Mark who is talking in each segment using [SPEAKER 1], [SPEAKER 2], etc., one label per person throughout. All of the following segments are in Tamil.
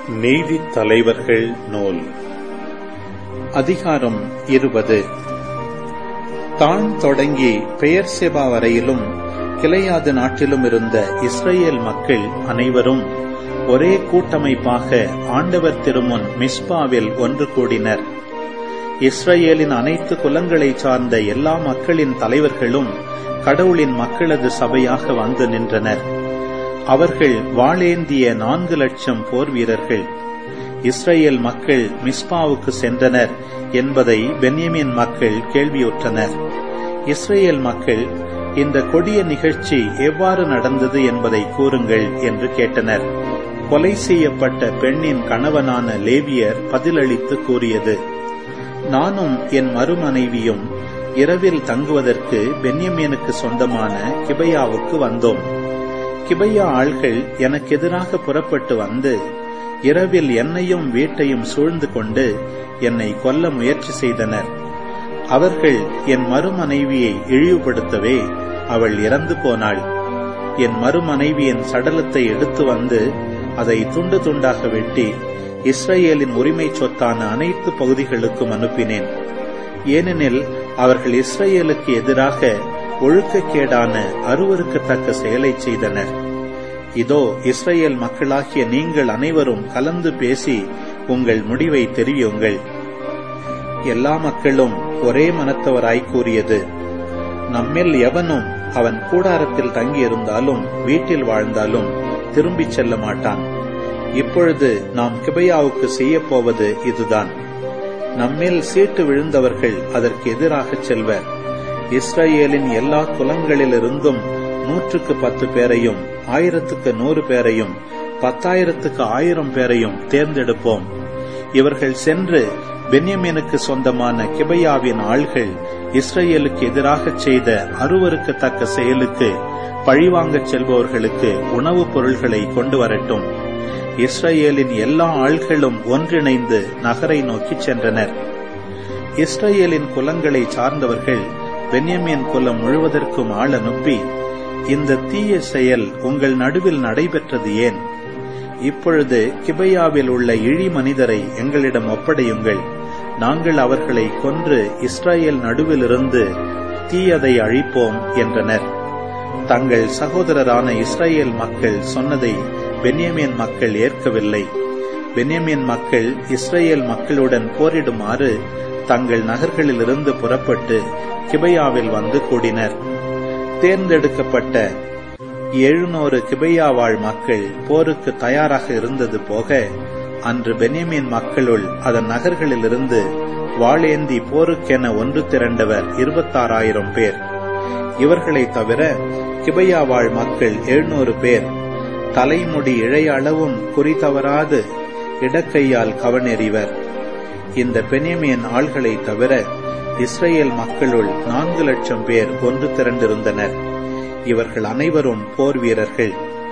[SPEAKER 1] நீதித் தலைவர்கள் நூல் அதிகாரம் இருபது தான் தொடங்கி பெயர் செபா வரையிலும் கிளையாது நாட்டிலும் இருந்த இஸ்ரேல் மக்கள் அனைவரும் ஒரே கூட்டமைப்பாக ஆண்டவர் திருமுன் மிஸ்பாவில் ஒன்று கூடினர் இஸ்ரேலின் அனைத்து குலங்களைச் சார்ந்த எல்லா மக்களின் தலைவர்களும் கடவுளின் மக்களது சபையாக வந்து நின்றனர் அவர்கள் வாளேந்திய நான்கு லட்சம் போர் வீரர்கள் இஸ்ரேல் மக்கள் மிஸ்பாவுக்கு சென்றனர் என்பதை பென்யமின் மக்கள் கேள்வியுற்றனர் இஸ்ரேல் மக்கள் இந்த கொடிய நிகழ்ச்சி எவ்வாறு நடந்தது என்பதை கூறுங்கள் என்று கேட்டனர் கொலை செய்யப்பட்ட பெண்ணின் கணவனான லேவியர் பதிலளித்து கூறியது நானும் என் மறுமனைவியும் இரவில் தங்குவதற்கு பென்யமீனுக்கு சொந்தமான கிபையாவுக்கு வந்தோம் கிபையா ஆள்கள் எனக்கு எதிராக புறப்பட்டு வந்து இரவில் என்னையும் வீட்டையும் சூழ்ந்து கொண்டு என்னை கொல்ல முயற்சி செய்தனர் அவர்கள் என் மறுமனைவியை இழிவுபடுத்தவே அவள் இறந்து போனாள் என் மறுமனைவியின் சடலத்தை எடுத்து வந்து அதை துண்டு துண்டாக வெட்டி இஸ்ரேலின் உரிமை சொத்தான அனைத்து பகுதிகளுக்கும் அனுப்பினேன் ஏனெனில் அவர்கள் இஸ்ரேலுக்கு எதிராக ஒழுக்கக்கேடான அருவருக்கத்தக்க செயலை செய்தனர் இதோ இஸ்ரேல் மக்களாகிய நீங்கள் அனைவரும் கலந்து பேசி உங்கள் முடிவை தெரிவியுங்கள் எல்லா மக்களும் ஒரே மனத்தவராய் கூறியது நம்மில் எவனும் அவன் கூடாரத்தில் தங்கியிருந்தாலும் வீட்டில் வாழ்ந்தாலும் திரும்பிச் செல்ல மாட்டான் இப்பொழுது நாம் கிபையாவுக்கு செய்யப் போவது இதுதான் நம்மில் சீட்டு விழுந்தவர்கள் அதற்கு எதிராக செல்வர் இஸ்ரேலின் எல்லா குலங்களிலிருந்தும் நூற்றுக்கு பத்து பேரையும் ஆயிரத்துக்கு நூறு பேரையும் பத்தாயிரத்துக்கு ஆயிரம் பேரையும் தேர்ந்தெடுப்போம் இவர்கள் சென்று பென்யமீனுக்கு சொந்தமான கிபையாவின் ஆள்கள் இஸ்ரேலுக்கு எதிராக செய்த அருவருக்கத்தக்க செயலுக்கு பழிவாங்கச் செல்பவர்களுக்கு உணவுப் பொருள்களை கொண்டு வரட்டும் இஸ்ரேலின் எல்லா ஆள்களும் ஒன்றிணைந்து நகரை நோக்கி சென்றனர் இஸ்ரேலின் குலங்களை சார்ந்தவர்கள் பென்யமின் குலம் முழுவதற்கும் ஆள் அனுப்பி இந்த தீய செயல் உங்கள் நடுவில் நடைபெற்றது ஏன் இப்பொழுது கிபையாவில் உள்ள இழி மனிதரை எங்களிடம் ஒப்படையுங்கள் நாங்கள் அவர்களை கொன்று இஸ்ரேல் நடுவிலிருந்து தீயதை அழிப்போம் என்றனர் தங்கள் சகோதரரான இஸ்ரேல் மக்கள் சொன்னதை பென்யமின் மக்கள் ஏற்கவில்லை பென்யமின் மக்கள் இஸ்ரேல் மக்களுடன் போரிடுமாறு தங்கள் நகர்களிலிருந்து புறப்பட்டு கிபையாவில் வந்து கூடினர் தேர்ந்தெடுக்கப்பட்ட எழுநூறு கிபையா வாழ் மக்கள் போருக்கு தயாராக இருந்தது போக அன்று பென்யமின் மக்களுள் அதன் நகர்களிலிருந்து வாளேந்தி போருக்கென ஒன்று திரண்டவர் இருபத்தாறாயிரம் பேர் இவர்களை தவிர கிபையா வாழ் மக்கள் எழுநூறு பேர் தலைமுடி இழைய அளவும் குறி தவறாது இடக்கையால் கவனெறிவர் இந்த பெனியமியன் ஆள்களை தவிர இஸ்ரேல் மக்களுள் நான்கு லட்சம் பேர் ஒன்று திரண்டிருந்தனர் இவர்கள் அனைவரும் போர் வீரர்கள்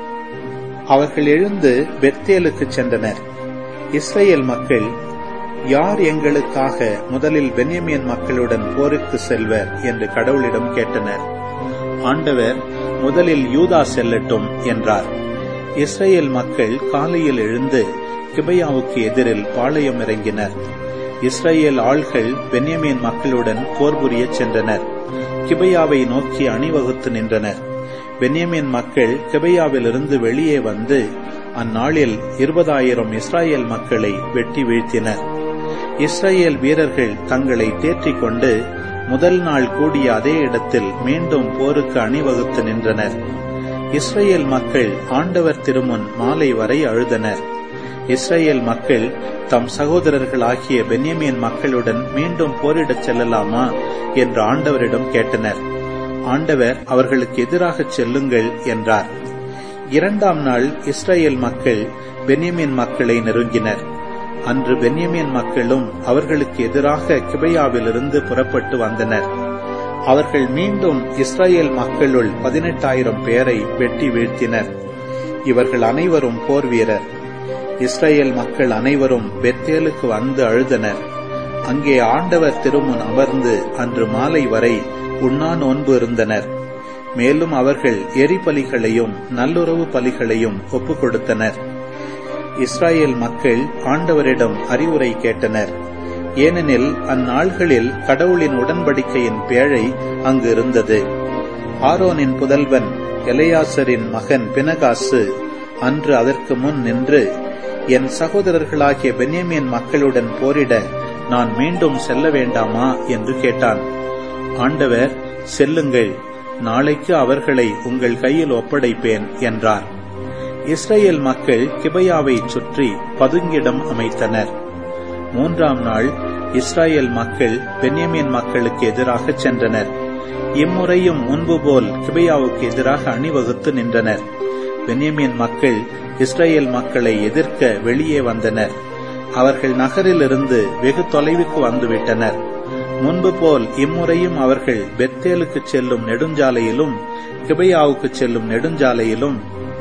[SPEAKER 1] அவர்கள் எழுந்து பெத்தேலுக்கு சென்றனர் இஸ்ரேல் மக்கள் யார் எங்களுக்காக முதலில் பென்யமியன் மக்களுடன் போருக்கு செல்வர் என்று கடவுளிடம் கேட்டனர் ஆண்டவர் முதலில் யூதா செல்லட்டும் என்றார் இஸ்ரேல் மக்கள் காலையில் எழுந்து கிபையாவுக்கு எதிரில் பாளையம் இறங்கினர் இஸ்ரேல் ஆள்கள் பென்யமின் மக்களுடன் போர் புரிய சென்றனர் கிபையாவை நோக்கி அணிவகுத்து நின்றனர் பென்யமின் மக்கள் கிபையாவிலிருந்து வெளியே வந்து அந்நாளில் இருபதாயிரம் இஸ்ராயேல் மக்களை வெட்டி வீழ்த்தினர் இஸ்ரேல் வீரர்கள் தங்களை தேற்றிக் கொண்டு முதல் நாள் கூடிய அதே இடத்தில் மீண்டும் போருக்கு அணிவகுத்து நின்றனர் இஸ்ரேல் மக்கள் ஆண்டவர் திருமுன் மாலை வரை அழுதனர் இஸ்ரேல் மக்கள் தம் சகோதரர்களாகிய பென்யமின் மக்களுடன் மீண்டும் போரிடச் செல்லலாமா என்று ஆண்டவரிடம் கேட்டனர் ஆண்டவர் அவர்களுக்கு எதிராக செல்லுங்கள் என்றார் இரண்டாம் நாள் இஸ்ரேல் மக்கள் பென்யமின் மக்களை நெருங்கினர் அன்று பென்யமின் மக்களும் அவர்களுக்கு எதிராக கிபையாவிலிருந்து புறப்பட்டு வந்தனர் அவர்கள் மீண்டும் இஸ்ரேல் மக்களுள் பதினெட்டாயிரம் பேரை வெட்டி வீழ்த்தினர் இவர்கள் அனைவரும் போர் வீரர் இஸ்ரேல் மக்கள் அனைவரும் பெத்தேலுக்கு வந்து அழுதனர் அங்கே ஆண்டவர் திருமுன் அமர்ந்து அன்று மாலை வரை உண்ணா நோன்பு இருந்தனர் மேலும் அவர்கள் எரிபலிகளையும் நல்லுறவு பலிகளையும் ஒப்புக் கொடுத்தனர் இஸ்ராயேல் மக்கள் ஆண்டவரிடம் அறிவுரை கேட்டனர் ஏனெனில் அந்நாள்களில் கடவுளின் உடன்படிக்கையின் பேழை அங்கு இருந்தது ஆரோனின் புதல்வன் எலையாசரின் மகன் பினகாசு அன்று அதற்கு முன் நின்று என் சகோதரர்களாகிய பென்யமின் மக்களுடன் போரிட நான் மீண்டும் செல்ல வேண்டாமா என்று கேட்டான் ஆண்டவர் செல்லுங்கள் நாளைக்கு அவர்களை உங்கள் கையில் ஒப்படைப்பேன் என்றார் இஸ்ரேல் மக்கள் கிபையாவை சுற்றி பதுங்கிடம் அமைத்தனர் மூன்றாம் நாள் இஸ்ராயேல் மக்கள் பென்யமின் மக்களுக்கு எதிராக சென்றனர் இம்முறையும் முன்பு போல் கிபையாவுக்கு எதிராக அணிவகுத்து நின்றனர் பென்யமின் மக்கள் இஸ்ரேல் மக்களை எதிர்க்க வெளியே வந்தனர் அவர்கள் நகரிலிருந்து வெகு தொலைவுக்கு வந்துவிட்டனர் முன்பு போல் இம்முறையும் அவர்கள் பெத்தேலுக்கு செல்லும் நெடுஞ்சாலையிலும் கிபையாவுக்கு செல்லும் நெடுஞ்சாலையிலும்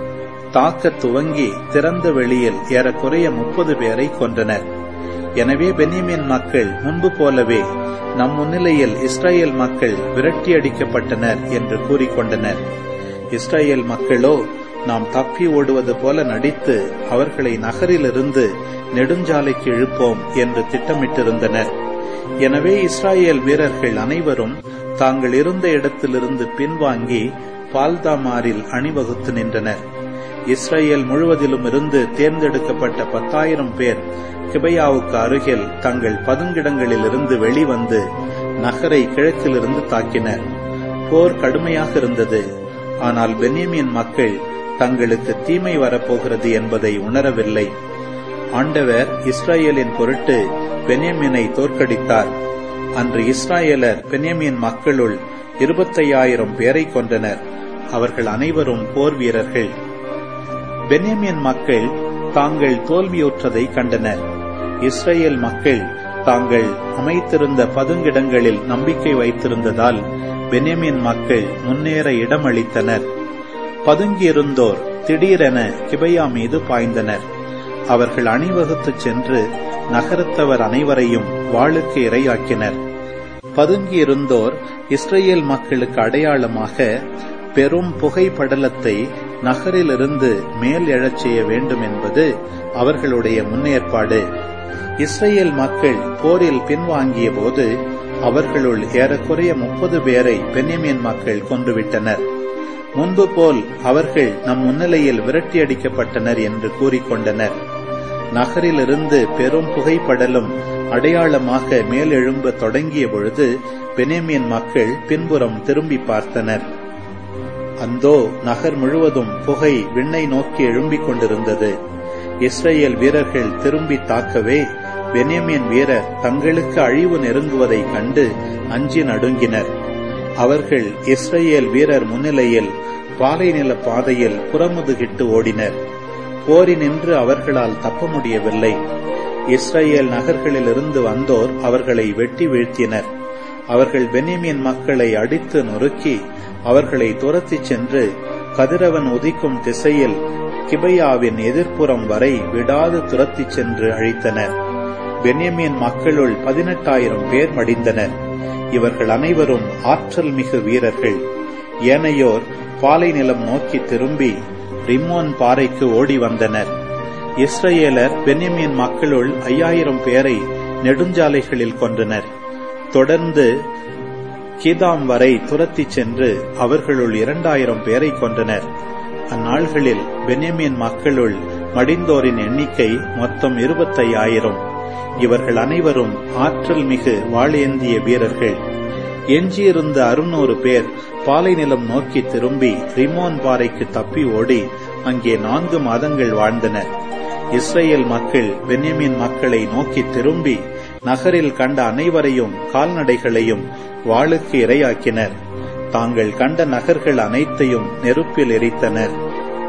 [SPEAKER 1] தாக்க துவங்கி திறந்த வெளியில் ஏறக்குறைய முப்பது பேரை கொன்றனர் எனவே பென்யமின் மக்கள் முன்பு போலவே நம் முன்னிலையில் இஸ்ரேல் மக்கள் விரட்டியடிக்கப்பட்டனர் என்று கூறிக்கொண்டனர் இஸ்ரேல் மக்களோ நாம் தப்பி ஓடுவது போல நடித்து அவர்களை நகரிலிருந்து நெடுஞ்சாலைக்கு இழுப்போம் என்று திட்டமிட்டிருந்தனர் எனவே இஸ்ராயேல் வீரர்கள் அனைவரும் தாங்கள் இருந்த இடத்திலிருந்து பின்வாங்கி பால்தாமாரில் அணிவகுத்து நின்றனர் இஸ்ரேல் முழுவதிலும் இருந்து தேர்ந்தெடுக்கப்பட்ட பத்தாயிரம் பேர் கிபையாவுக்கு அருகில் தங்கள் பதுங்கிடங்களிலிருந்து வெளிவந்து நகரை கிழக்கிலிருந்து தாக்கினர் போர் கடுமையாக இருந்தது ஆனால் பென்யமின் மக்கள் தங்களுக்கு தீமை வரப்போகிறது என்பதை உணரவில்லை ஆண்டவர் இஸ்ராயேலின் பொருட்டு பென்யமினை தோற்கடித்தார் அன்று இஸ்ராயேலர் பென்யமின் மக்களுள் இருபத்தையாயிரம் பேரை கொண்டனர் அவர்கள் அனைவரும் போர் வீரர்கள் பென்யமின் மக்கள் தாங்கள் தோல்வியுற்றதை கண்டனர் இஸ்ரேல் மக்கள் தாங்கள் அமைத்திருந்த பதுங்கிடங்களில் நம்பிக்கை வைத்திருந்ததால் பென்யமின் மக்கள் முன்னேற இடமளித்தனர் பதுங்கியிருந்தோர் திடீரென கிபையா மீது பாய்ந்தனர் அவர்கள் அணிவகுத்துச் சென்று நகரத்தவர் அனைவரையும் வாளுக்கு இரையாக்கினர் பதுங்கியிருந்தோர் இஸ்ரேல் மக்களுக்கு அடையாளமாக பெரும் புகைப்படலத்தை நகரிலிருந்து மேல் எழச் செய்ய வேண்டும் என்பது அவர்களுடைய முன்னேற்பாடு இஸ்ரேல் மக்கள் போரில் பின்வாங்கிய போது அவர்களுள் ஏறக்குறைய முப்பது பேரை பென்யமின் மக்கள் கொன்றுவிட்டனர் முன்பு போல் அவர்கள் நம் முன்னிலையில் விரட்டியடிக்கப்பட்டனர் என்று கூறிக்கொண்டனர் நகரிலிருந்து பெரும் புகைப்படலும் அடையாளமாக மேலெழும்ப தொடங்கிய பொழுது பெனேமியன் மக்கள் பின்புறம் திரும்பி பார்த்தனர் அந்தோ நகர் முழுவதும் புகை விண்ணை நோக்கி எழும்பிக் கொண்டிருந்தது இஸ்ரேல் வீரர்கள் திரும்பி தாக்கவே பெனேமியன் வீரர் தங்களுக்கு அழிவு நெருங்குவதைக் கண்டு அஞ்சி நடுங்கினர் அவர்கள் இஸ்ரேல் வீரர் முன்னிலையில் பாலைநில பாதையில் புறமுதுகிட்டு ஓடினர் போரினின்று அவர்களால் தப்ப முடியவில்லை இஸ்ரேல் நகர்களிலிருந்து வந்தோர் அவர்களை வெட்டி வீழ்த்தினர் அவர்கள் பென்யமின் மக்களை அடித்து நொறுக்கி அவர்களை துரத்திச் சென்று கதிரவன் உதிக்கும் திசையில் கிபையாவின் எதிர்ப்புறம் வரை விடாது துரத்திச் சென்று அழித்தனர் பென்யமின் மக்களுள் பதினெட்டாயிரம் பேர் மடிந்தனர் இவர்கள் அனைவரும் ஆற்றல் மிகு வீரர்கள் ஏனையோர் பாலை நிலம் நோக்கி திரும்பி ரிம்மோன் பாறைக்கு ஓடி வந்தனர் இஸ்ரேலர் பென்யமின் மக்களுள் ஐயாயிரம் பேரை நெடுஞ்சாலைகளில் கொன்றனர் தொடர்ந்து கீதாம் வரை துரத்திச் சென்று அவர்களுள் இரண்டாயிரம் பேரை கொன்றனர் அந்நாள்களில் பென்யமின் மக்களுள் மடிந்தோரின் எண்ணிக்கை மொத்தம் இருபத்தையாயிரம் இவர்கள் அனைவரும் ஆற்றல் மிகு வாழேந்திய வீரர்கள் எஞ்சியிருந்த அறுநூறு பேர் பாலை நிலம் நோக்கி திரும்பி ரிமோன் பாறைக்கு தப்பி ஓடி அங்கே நான்கு மாதங்கள் வாழ்ந்தனர் இஸ்ரேல் மக்கள் பென்யமின் மக்களை நோக்கி திரும்பி நகரில் கண்ட அனைவரையும் கால்நடைகளையும் வாளுக்கு இரையாக்கினர் தாங்கள் கண்ட நகர்கள் அனைத்தையும் நெருப்பில் எரித்தனர்